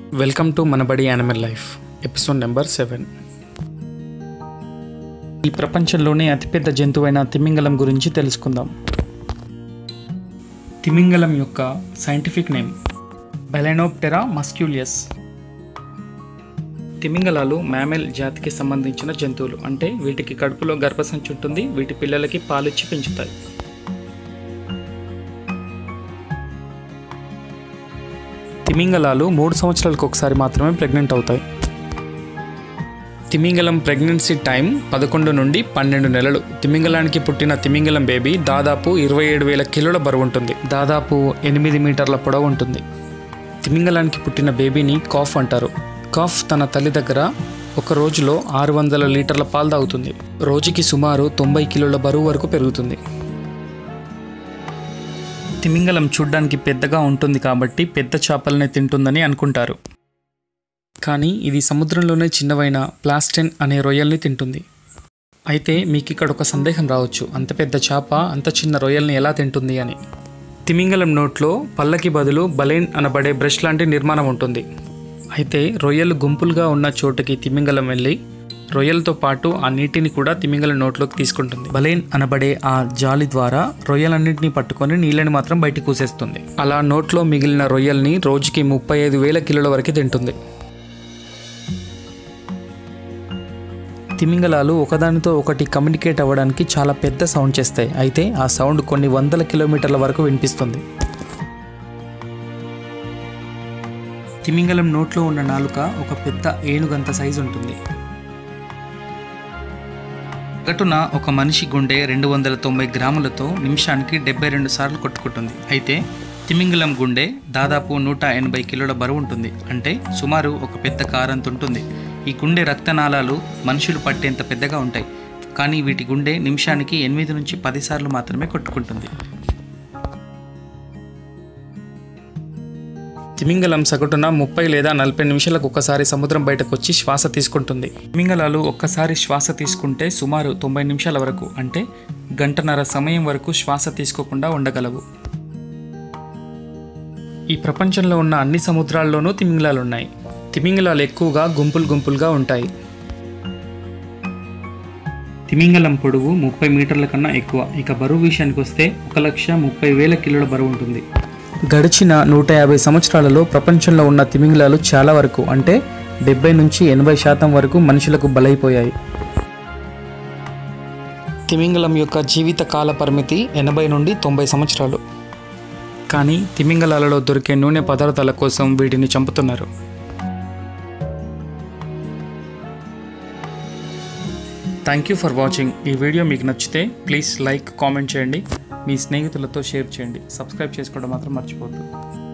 welcome to Manabadi animal life episode number seven ఈ ప్రపంచంలోనే అతిపెద్ద జంతువైన తిమింగలం గురించి తెలుసుకుందాం తిమింగలం యొక్క సైంటిఫిక్ నేమ్ బెలెనోప్టెరా మస్క్యూలియస్ తిమింగలాలు మ్యామెల్ జాతికి సంబంధించిన జంతువులు అంటే వీటికి కడుపులో గర్భసంచి ఉంటుంది వీటి పిల్లలకి పాలిచ్చి పెంచుతాయి తిమింగలాలు మూడు సంవత్సరాలకు ఒకసారి మాత్రమే ప్రెగ్నెంట్ అవుతాయి తిమింగలం ప్రెగ్నెన్సీ టైం పదకొండు నుండి పన్నెండు నెలలు తిమింగలానికి పుట్టిన తిమింగలం బేబీ దాదాపు ఇరవై ఏడు వేల కిలోల బరువు ఉంటుంది దాదాపు ఎనిమిది మీటర్ల పొడవు ఉంటుంది తిమింగలానికి పుట్టిన బేబీని కాఫ్ అంటారు కాఫ్ తన తల్లి దగ్గర ఒక రోజులో ఆరు వందల లీటర్ల పాలు తాగుతుంది రోజుకి సుమారు తొంభై కిలోల బరువు వరకు పెరుగుతుంది తిమింగలం చూడ్డానికి పెద్దగా ఉంటుంది కాబట్టి పెద్ద చేపలనే తింటుందని అనుకుంటారు కానీ ఇది సముద్రంలోనే చిన్నవైన ప్లాస్టెన్ అనే రొయ్యల్ని తింటుంది అయితే మీకు ఇక్కడ ఒక సందేహం రావచ్చు అంత పెద్ద చేప అంత చిన్న రొయ్యల్ని ఎలా తింటుంది అని తిమింగలం నోట్లో పళ్ళకి బదులు బలేన్ అనబడే బ్రష్ లాంటి నిర్మాణం ఉంటుంది అయితే రొయ్యలు గుంపులుగా ఉన్న చోటుకి తిమింగలం వెళ్ళి రొయ్యలతో పాటు ఆ నీటిని కూడా తిమింగలం నోట్లోకి తీసుకుంటుంది బలేన్ అనబడే ఆ జాలి ద్వారా రొయ్యలన్నింటినీ పట్టుకొని నీళ్ళని మాత్రం బయటికి కూసేస్తుంది అలా నోట్లో మిగిలిన రొయ్యల్ని రోజుకి ముప్పై ఐదు వేల కిలోల వరకు తింటుంది తిమింగలాలు ఒకదానితో ఒకటి కమ్యూనికేట్ అవ్వడానికి చాలా పెద్ద సౌండ్ చేస్తాయి అయితే ఆ సౌండ్ కొన్ని వందల కిలోమీటర్ల వరకు వినిపిస్తుంది తిమింగలం నోట్లో ఉన్న నాలుక ఒక పెద్ద ఏనుగంత సైజు ఉంటుంది సగటున ఒక మనిషి గుండె రెండు వందల తొంభై గ్రాములతో నిమిషానికి డెబ్బై రెండు సార్లు కొట్టుకుంటుంది అయితే తిమింగలం గుండె దాదాపు నూట ఎనభై కిలోల బరువు ఉంటుంది అంటే సుమారు ఒక పెద్ద కారంత ఉంటుంది ఈ గుండె రక్తనాళాలు మనుషులు పట్టేంత పెద్దగా ఉంటాయి కానీ వీటి గుండె నిమిషానికి ఎనిమిది నుంచి పది సార్లు మాత్రమే కొట్టుకుంటుంది తిమింగలం సగటున ముప్పై లేదా నలభై నిమిషాలకు ఒక్కసారి సముద్రం బయటకు వచ్చి శ్వాస తీసుకుంటుంది తిమింగలాలు ఒక్కసారి శ్వాస తీసుకుంటే సుమారు తొంభై నిమిషాల వరకు అంటే గంటన్నర సమయం వరకు శ్వాస తీసుకోకుండా ఉండగలవు ఈ ప్రపంచంలో ఉన్న అన్ని సముద్రాల్లోనూ తిమింగలాలు ఉన్నాయి తిమింగలాలు ఎక్కువగా గుంపులు గుంపులుగా ఉంటాయి తిమింగలం పొడవు ముప్పై మీటర్ల కన్నా ఎక్కువ ఇక బరువు విషయానికి వస్తే ఒక లక్ష ముప్పై వేల కిలోల బరువు ఉంటుంది గడిచిన నూట యాభై సంవత్సరాలలో ప్రపంచంలో ఉన్న తిమింగలాలు చాలా వరకు అంటే డెబ్బై నుంచి ఎనభై శాతం వరకు మనుషులకు బలైపోయాయి తిమింగలం యొక్క జీవిత కాల పరిమితి ఎనభై నుండి తొంభై సంవత్సరాలు కానీ తిమింగలాలలో దొరికే నూనె పదార్థాల కోసం వీటిని చంపుతున్నారు థ్యాంక్ యూ ఫర్ వాచింగ్ ఈ వీడియో మీకు నచ్చితే ప్లీజ్ లైక్ కామెంట్ చేయండి మీ స్నేహితులతో షేర్ చేయండి సబ్స్క్రైబ్ చేసుకోవడం మాత్రం మర్చిపోద్దు